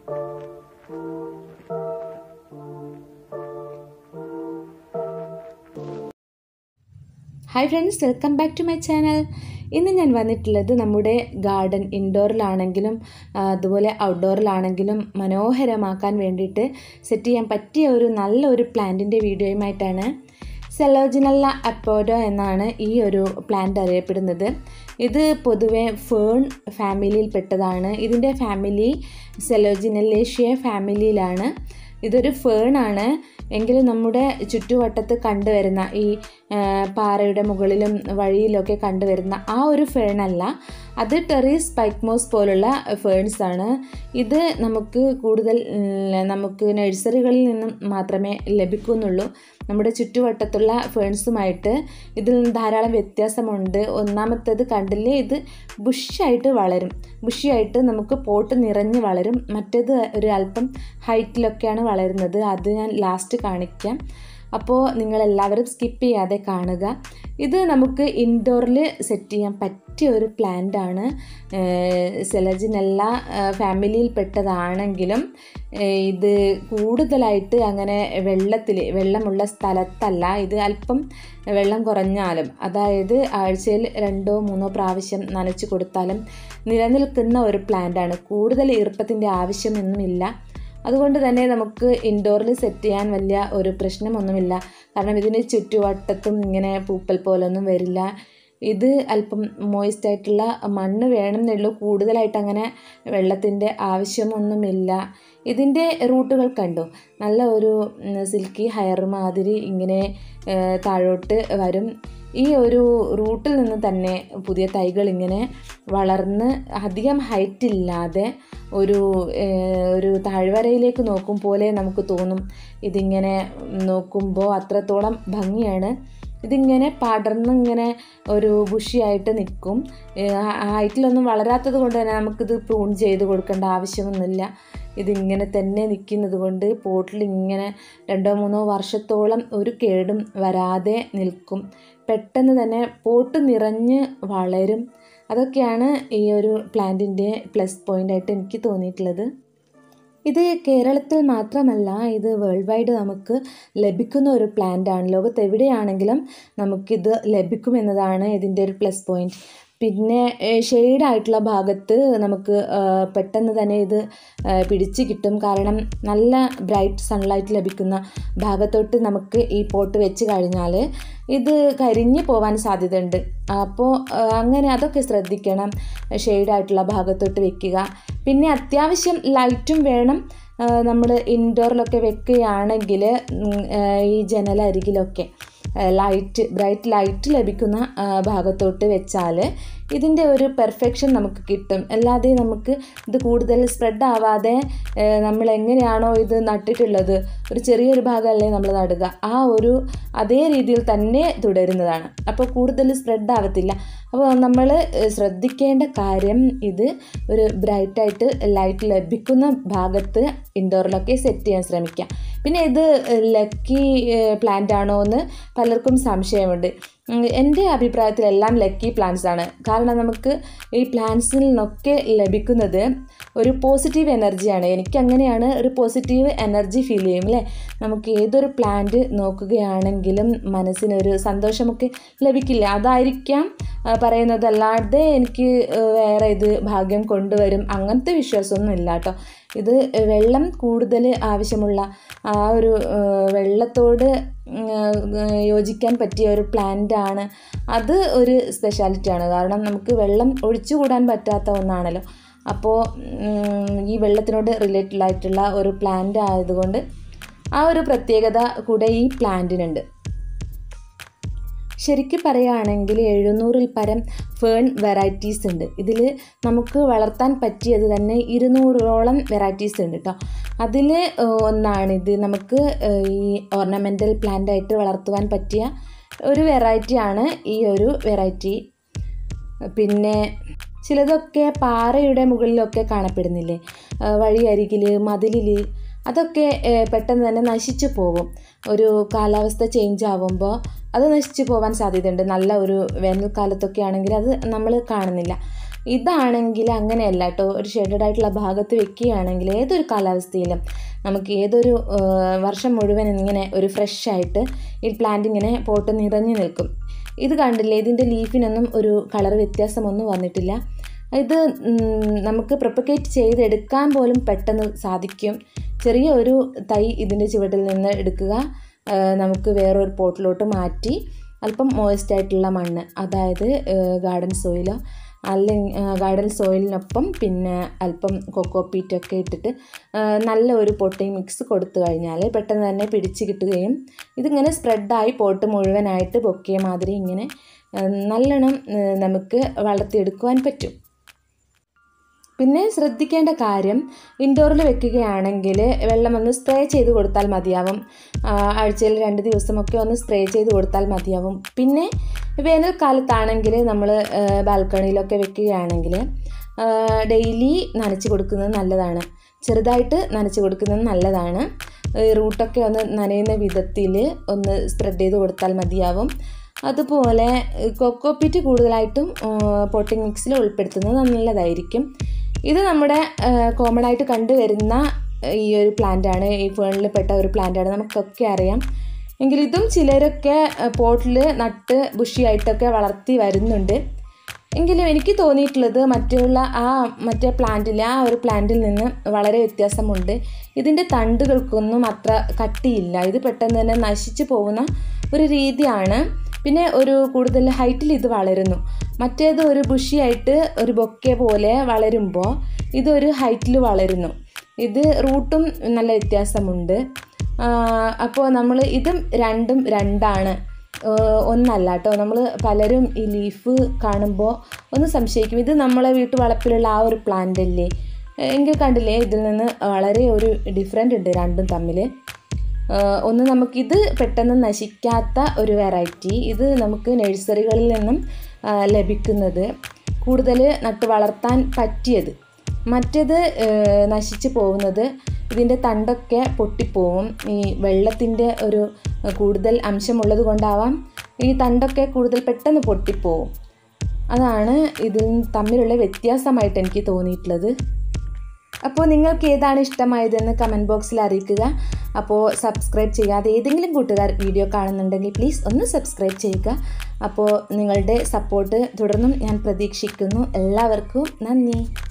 hi friends welcome back to my channel ഇന്ന് ഞാൻ വന്നിട്ടുള്ളത് നമ്മുടെ ഗാർഡൻ ഇൻഡോറിലാണെങ്കിലും ആ, അതുപോലെ ഔട്ട്ഡോറിലാണെങ്കിലും മനോഹരമാക്കാൻ വേണ്ടിയിട്ട് സെറ്റ് ചെയ്യാൻ പറ്റിയ ഒരു നല്ല ഒരു പ്ലാന്റിൻ്റെ വീഡിയോയുമായിട്ടാണ് സെലോജിനല്ല അപ്പോഡോ എന്നാണ് ഈ ഒരു പ്ലാന്റ് അറിയപ്പെടുന്നത് ഇത് പൊതുവെ ഫേൺ ഫാമിലിയിൽപ്പെട്ടതാണ് ഇതിൻ്റെ ഫാമിലി സെലോജിനലേഷ്യ ഫാമിലിയിലാണ് ഇതൊരു ഫേൺ ആണ് എങ്കിലും നമ്മുടെ ചുറ്റുവട്ടത്ത് കണ്ടുവരുന്ന ഈ ആ, പാറയുടെ മുകളിലും വഴിയിലൊക്കെ കണ്ടുവരുന്ന ആ ഒരു ഫേൺ അല്ല അത് ടെറീസ് പൈക്മോസ് പോലുള്ള ഫേൺസ് ആണ് ഇത് നമുക്ക് കൂടുതൽ ഉം, നമുക്ക് നഴ്സറികളിൽ നിന്നും മാത്രമേ ലഭിക്കുന്നുള്ളൂ നമ്മുടെ ചുറ്റുവട്ടത്തുള്ള ഫേൺസുമായിട്ട് ഇതിൽ നിന്ന് ധാരാളം വ്യത്യാസമുണ്ട് ഒന്നാമത്തേത് കണ്ടില്ലേ ഇത് ബുഷായിട്ട് വളരും ബുഷിയായിട്ട് നമുക്ക് പോട്ട് നിറഞ്ഞ് വളരും മറ്റേത് ഒരു അല്പം ഹൈറ്റിലൊക്കെയാണ് വളരുന്നത് അത് ഞാൻ ലാസ്റ്റ് കാണിക്കാം അപ്പോൾ നിങ്ങളെല്ലാവരും സ്കിപ്പ് ചെയ്യാതെ കാണുക ഇത് നമുക്ക് ഇൻഡോറിൽ സെറ്റ് ചെയ്യാൻ പറ്റിയ ഒരു പ്ലാന്റ് ആണ് സെലജിനെല്ല ഫാമിലിയിൽപ്പെട്ടതാണെങ്കിലും ഏഹ് ഇത് കൂടുതലായിട്ട് അങ്ങനെ വെള്ളത്തിൽ വെള്ളമുള്ള സ്ഥലത്തല്ല ഇത് അല്പം വെള്ളം കുറഞ്ഞാലും അതായത് ആഴ്ചയിൽ രണ്ടോ മൂന്നോ പ്രാവശ്യം നനച്ചു കൊടുത്താലും നിലനിൽക്കുന്ന ഒരു പ്ലാന്റാണ് കൂടുതൽ ഈർപ്പത്തിൻ്റെ ആവശ്യമൊന്നുമില്ല അതുകൊണ്ട് തന്നെ നമുക്ക് ഇൻഡോറിൽ സെറ്റ് ചെയ്യാൻ വലിയ ഒരു പ്രശ്നമൊന്നുമില്ല കാരണം ഇതിന് ചുറ്റുവട്ടത്തും ഇങ്ങനെ പൂപ്പൽ പോലൊന്നും വരില്ല ഇത് അല്പം മോയിസ്റ്റ് ആയിട്ടുള്ള മണ്ണ് വേണമെന്നുള്ളൂ കൂടുതലായിട്ട് അങ്ങനെ വെള്ളത്തിൻ്റെ ആവശ്യമൊന്നുമില്ല ഇതിൻ്റെ റൂട്ടുകൾ കണ്ടു നല്ല ഒരു സിൽക്കി ഹെയർ മാതിരി ഇങ്ങനെ ഏഹ്, താഴോട്ട് വരും ഈ ഒരു റൂട്ടിൽ നിന്ന് തന്നെ പുതിയ തൈകൾ ഇങ്ങനെ വളർന്ന് അധികം ഹൈറ്റ് ഇല്ലാതെ ഒരു ഏഹ്, ഒരു താഴ്വരയിലേക്ക് നോക്കും പോലെ നമുക്ക് തോന്നും ഇതിങ്ങനെ നോക്കുമ്പോൾ അത്രത്തോളം ഭംഗിയാണ് ഇതിങ്ങനെ പടർന്ന് ഇങ്ങനെ ഒരു ബുഷിയായിട്ട് നിൽക്കും ഹൈറ്റിലൊന്നും വളരാത്തത് കൊണ്ട് തന്നെ നമുക്കിത് പ്രൂൺ ചെയ്ത് കൊടുക്കേണ്ട ആവശ്യമൊന്നുമില്ല ഇതിങ്ങനെ തന്നെ നിൽക്കുന്നത് കൊണ്ട് പോട്ടിൽ ഇങ്ങനെ രണ്ടോ മൂന്നോ വർഷത്തോളം ഒരു കേടും വരാതെ നിൽക്കും പെട്ടെന്ന് തന്നെ പോട്ട് നിറഞ്ഞ് വളരും അതൊക്കെയാണ് ഈ ഒരു പ്ലാന്റിൻ്റെ പ്ലസ് പോയിൻ്റായിട്ട് എനിക്ക് തോന്നിയിട്ടുള്ളത് ഇത് കേരളത്തിൽ മാത്രമല്ല ഇത് വേൾഡ് വൈഡ് നമുക്ക് ലഭിക്കുന്ന ഒരു പ്ലാന്റ് ആണ് ലോകത്ത് എവിടെയാണെങ്കിലും നമുക്കിത് ലഭിക്കുമെന്നതാണ് ഇതിൻ്റെ ഒരു പ്ലസ് പോയിന്റ് പിന്നെ ഷെയ്ഡായിട്ടുള്ള ഭാഗത്ത് നമുക്ക് ആ, പെട്ടെന്ന് തന്നെ ഇത് ആ, പിടിച്ച് കിട്ടും കാരണം നല്ല ബ്രൈറ്റ് സൺലൈറ്റ് ലഭിക്കുന്ന ഭാഗത്തോട്ട് നമുക്ക് ഈ പോട്ട് വെച്ച് കഴിഞ്ഞാൽ ഇത് കരിഞ്ഞു പോകാൻ സാധ്യതയുണ്ട് അപ്പോൾ ആ, അങ്ങനെ അതൊക്കെ ശ്രദ്ധിക്കണം ഷെയ്ഡായിട്ടുള്ള ഭാഗത്തോട്ട് വെക്കുക പിന്നെ അത്യാവശ്യം ലൈറ്റും വേണം നമ്മൾ ഇൻഡോറിലൊക്കെ വെക്കുകയാണെങ്കിൽ ഉം, ആ, ഈ ജനലരികിലൊക്കെ ലൈറ്റ് ബ്രൈറ്റ് ലൈറ്റ് ലഭിക്കുന്ന ആ, ഭാഗത്തോട്ട് വെച്ചാൽ ഇതിൻ്റെ ഒരു പെർഫെക്ഷൻ നമുക്ക് കിട്ടും അല്ലാതെ നമുക്ക് ഇത് കൂടുതൽ സ്പ്രെഡ് ആവാതെ ആ, നമ്മൾ എങ്ങനെയാണോ ഇത് നട്ടിട്ടുള്ളത് ഒരു ചെറിയൊരു ഭാഗമല്ലേ നമ്മൾ നടുക ആ ഒരു അതേ രീതിയിൽ തന്നെ തുടരുന്നതാണ് അപ്പോൾ കൂടുതൽ സ്പ്രെഡ് ആവത്തില്ല അപ്പോൾ നമ്മൾ ശ്രദ്ധിക്കേണ്ട കാര്യം ഇത് ഒരു ബ്രൈറ്റായിട്ട് ലൈറ്റ് ലഭിക്കുന്ന ഭാഗത്ത് ഇൻഡോറിലൊക്കെ സെറ്റ് ചെയ്യാൻ ശ്രമിക്കാം പിന്നെ ഇത് ലക്കി പ്ലാന്റ് ആണോ എന്ന് പലർക്കും സംശയമുണ്ട് ഉം, എൻ്റെ അഭിപ്രായത്തിൽ എല്ലാം ലക്കി പ്ലാന്റ്സ് ആണ് കാരണം നമുക്ക് ഈ പ്ലാന്റ്സിൽ നിന്നൊക്കെ ലഭിക്കുന്നത് ഒരു പോസിറ്റീവ് എനർജിയാണ് എനിക്ക് അങ്ങനെയാണ് ഒരു പോസിറ്റീവ് എനർജി ഫീൽ ചെയ്യും അല്ലേ നമുക്ക് ഏതൊരു പ്ലാന്റ് നോക്കുകയാണെങ്കിലും മനസ്സിനൊരു സന്തോഷമൊക്കെ ലഭിക്കില്ല അതായിരിക്കാം ആ, പറയുന്നതല്ലാതെ എനിക്ക് ആ, വേറെ ഇത് ഭാഗ്യം കൊണ്ടുവരും അങ്ങനത്തെ വിശ്വാസമൊന്നും ഇല്ല കേട്ടോ ഇത് വെള്ളം കൂടുതൽ ആവശ്യമുള്ള ആ ഒരു ആ, വെള്ളത്തോട് ഉം, ആ, യോജിക്കാൻ പറ്റിയ ഒരു പ്ലാന്റ് ആണ് അത് ഒരു സ്പെഷ്യാലിറ്റി ആണ് കാരണം നമുക്ക് വെള്ളം ഒഴിച്ചുകൂടാൻ പറ്റാത്ത ഒന്നാണല്ലോ അപ്പോൾ ഉം, ഈ വെള്ളത്തിനോട് റിലേറ്റഡ് ആയിട്ടുള്ള ഒരു പ്ലാന്റ് ആയതുകൊണ്ട് ആ ഒരു പ്രത്യേകത കൂടെ ഈ പ്ലാന്റിനുണ്ട് ശരിക്കും പറയുകയാണെങ്കിൽ എഴുന്നൂറിൽ പരം ഫേൺ വെറൈറ്റീസ് ഉണ്ട് ഇതിൽ നമുക്ക് വളർത്താൻ പറ്റിയത് തന്നെ ഇരുന്നൂറോളം വെറൈറ്റീസ് ഉണ്ട് കേട്ടോ അതിൽ ഒന്നാണിത് നമുക്ക് ഏഹ്, ഈ ഓർണമെൻ്റൽ പ്ലാന്റ് ആയിട്ട് വളർത്തുവാൻ പറ്റിയ ഒരു വെറൈറ്റിയാണ് ഈ ഒരു വെറൈറ്റി പിന്നെ ചിലതൊക്കെ പാറയുടെ മുകളിലൊക്കെ കാണപ്പെടുന്നില്ലേ ആ, വഴിയരികിൽ മതിലിൽ അതൊക്കെ ഏ, പെട്ടെന്ന് തന്നെ നശിച്ചു പോകും ഒരു കാലാവസ്ഥ ചേഞ്ച് ആവുമ്പോൾ അത് നശിച്ചു പോകാൻ സാധ്യതയുണ്ട് നല്ല ഒരു വേനൽക്കാലത്തൊക്കെ ആണെങ്കിൽ അത് നമ്മൾ കാണുന്നില്ല ഇതാണെങ്കിൽ അങ്ങനെയല്ല കേട്ടോ ഒരു ഷെഡഡ് ആയിട്ടുള്ള ഭാഗത്ത് വെക്കുകയാണെങ്കിൽ ഏതൊരു കാലാവസ്ഥയിലും നമുക്ക് ഏതൊരു ആ, വർഷം മുഴുവൻ ഇങ്ങനെ ഒരു ഫ്രഷ് ആയിട്ട് ഈ പ്ലാന്റ് ഇങ്ങനെ പോട്ട് നിറഞ്ഞു നിൽക്കും ഇത് കണ്ടില്ലേ ഇതിൻ്റെ ലീഫിനൊന്നും ഒരു കളർ വ്യത്യാസമൊന്നും വന്നിട്ടില്ല ഇത് ഉം, നമുക്ക് പ്രൊപ്പഗേറ്റ് ചെയ്തെടുക്കാൻ പോലും പെട്ടെന്ന് സാധിക്കും ചെറിയ ഒരു തൈ ഇതിൻ്റെ ചുവട്ടിൽ നിന്ന് എടുക്കുക ആ, നമുക്ക് വേറൊരു പോട്ടിലോട്ട് മാറ്റി അല്പം മോയിസ്റ്റ് ആയിട്ടുള്ള മണ്ണ് അതായത് ഗാർഡൻ സോയിലോ അല്ലെങ്കിൽ ഗാർഡൻ സോയിലിനൊപ്പം പിന്നെ അല്പം കൊക്കോ പീറ്റൊക്കെ ഇട്ടിട്ട് ആ, നല്ല ഒരു പൊട്ടിങ് മിക്സ് കൊടുത്തു കഴിഞ്ഞാൽ പെട്ടെന്ന് തന്നെ പിടിച്ച് കിട്ടുകയും ഇതിങ്ങനെ സ്പ്രെഡായി പോട്ട് മുഴുവനായിട്ട് പൊക്കിയ മാതിരി ഇങ്ങനെ ആ, നല്ലോണം ആ, നമുക്ക് വളർത്തിയെടുക്കുവാൻ പറ്റും പിന്നെ ശ്രദ്ധിക്കേണ്ട കാര്യം ഇൻഡോറിൽ വെക്കുകയാണെങ്കിൽ വെള്ളം ഒന്ന് സ്പ്രേ ചെയ്ത് കൊടുത്താൽ മതിയാവും ആ, ആഴ്ചയിൽ രണ്ട് ദിവസമൊക്കെ ഒന്ന് സ്പ്രേ ചെയ്ത് കൊടുത്താൽ മതിയാവും പിന്നെ വേനൽക്കാലത്താണെങ്കിൽ നമ്മൾ ബാൽക്കണിയിലൊക്കെ വെക്കുകയാണെങ്കിൽ ഡെയിലി നനച്ച് കൊടുക്കുന്നത് നല്ലതാണ് ചെറുതായിട്ട് നനച്ച് കൊടുക്കുന്നത് നല്ലതാണ് ഈ റൂട്ടൊക്കെ ഒന്ന് നനയുന്ന വിധത്തിൽ ഒന്ന് സ്പ്രെഡ് ചെയ്ത് കൊടുത്താൽ മതിയാവും അതുപോലെ കൊക്കോപ്പിറ്റ് കൂടുതലായിട്ടും പോട്ടിംഗ് മിക്സിൽ ഉൾപ്പെടുത്തുന്നത് നല്ലതായിരിക്കും ഇത് നമ്മുടെ കോമൺ ആയിട്ട് കണ്ടുവരുന്ന ഈ ഒരു പ്ലാന്റാണ് ഈ ഫേണിൽ പെട്ട ഒരു പ്ലാന്റാണ് നമുക്കൊക്കെ അറിയാം എങ്കിൽ ഇതും ചിലരൊക്കെ പോട്ടിൽ നട്ട് ബുഷിയായിട്ടൊക്കെ വളർത്തി വരുന്നുണ്ട് എങ്കിലും എനിക്ക് തോന്നിയിട്ടുള്ളത് മറ്റുള്ള ആ മറ്റേ പ്ലാന്റിൽ ആ ഒരു പ്ലാന്റിൽ നിന്ന് വളരെ വ്യത്യാസമുണ്ട് ഇതിൻ്റെ തണ്ടുകൾക്കൊന്നും അത്ര കട്ടിയില്ല ഇത് പെട്ടെന്ന് തന്നെ നശിച്ചു പോകുന്ന ഒരു രീതിയാണ് പിന്നെ ഒരു കൂടുതൽ ഹൈറ്റിൽ ഇത് വളരുന്നു മറ്റേത് ഒരു ബുഷിയായിട്ട് ഒരു ബൊക്കെ പോലെ വളരുമ്പോൾ ഇതൊരു ഹൈറ്റിൽ വളരുന്നു ഇത് റൂട്ടും നല്ല വ്യത്യാസമുണ്ട് അപ്പോൾ നമ്മൾ ഇതും രണ്ടും രണ്ടാണ് ഏഹ് ഒന്നല്ല കേട്ടോ നമ്മൾ പലരും ഈ ലീഫ് കാണുമ്പോൾ ഒന്ന് സംശയിക്കും ഇത് നമ്മളെ വീട്ടു വളപ്പിലുള്ള ആ ഒരു പ്ലാന്റ് അല്ലേ എങ്കിൽ കണ്ടില്ലേ ഇതിൽ നിന്ന് വളരെ ഒരു ഡിഫറെൻ്റ് ഉണ്ട് രണ്ടും തമ്മിൽ ഏഹ് ഒന്ന് നമുക്കിത് പെട്ടെന്ന് നശിക്കാത്ത ഒരു വെറൈറ്റി ഇത് നമുക്ക് നഴ്സറികളിൽ നിന്നും ആ, ലഭിക്കുന്നത് കൂടുതൽ നട്ട് വളർത്താൻ പറ്റിയത് മറ്റേത് ഏഹ് നശിച്ചു പോകുന്നത് ഇതിൻ്റെ തണ്ടൊക്കെ പൊട്ടിപ്പോവും ഈ വെള്ളത്തിൻ്റെ ഒരു കൂടുതൽ അംശമുള്ളത് കൊണ്ടാവാം ഈ തണ്ടൊക്കെ കൂടുതൽ പെട്ടെന്ന് പൊട്ടിപ്പോവും അതാണ് ഇതിൽ തമ്മിലുള്ള വ്യത്യാസമായിട്ട് എനിക്ക് തോന്നിയിട്ടുള്ളത് അപ്പോൾ നിങ്ങൾക്ക് ഏതാണ് ഇഷ്ടമായതെന്ന് കമൻറ്റ് ബോക്സിൽ അറിയിക്കുക അപ്പോൾ സബ്സ്ക്രൈബ് ചെയ്യാതെ ഏതെങ്കിലും കൂട്ടുകാർ വീഡിയോ കാണുന്നുണ്ടെങ്കിൽ പ്ലീസ് ഒന്ന് സബ്സ്ക്രൈബ് ചെയ്യുക അപ്പോൾ നിങ്ങളുടെ സപ്പോർട്ട് തുടർന്നും ഞാൻ പ്രതീക്ഷിക്കുന്നു എല്ലാവർക്കും നന്ദി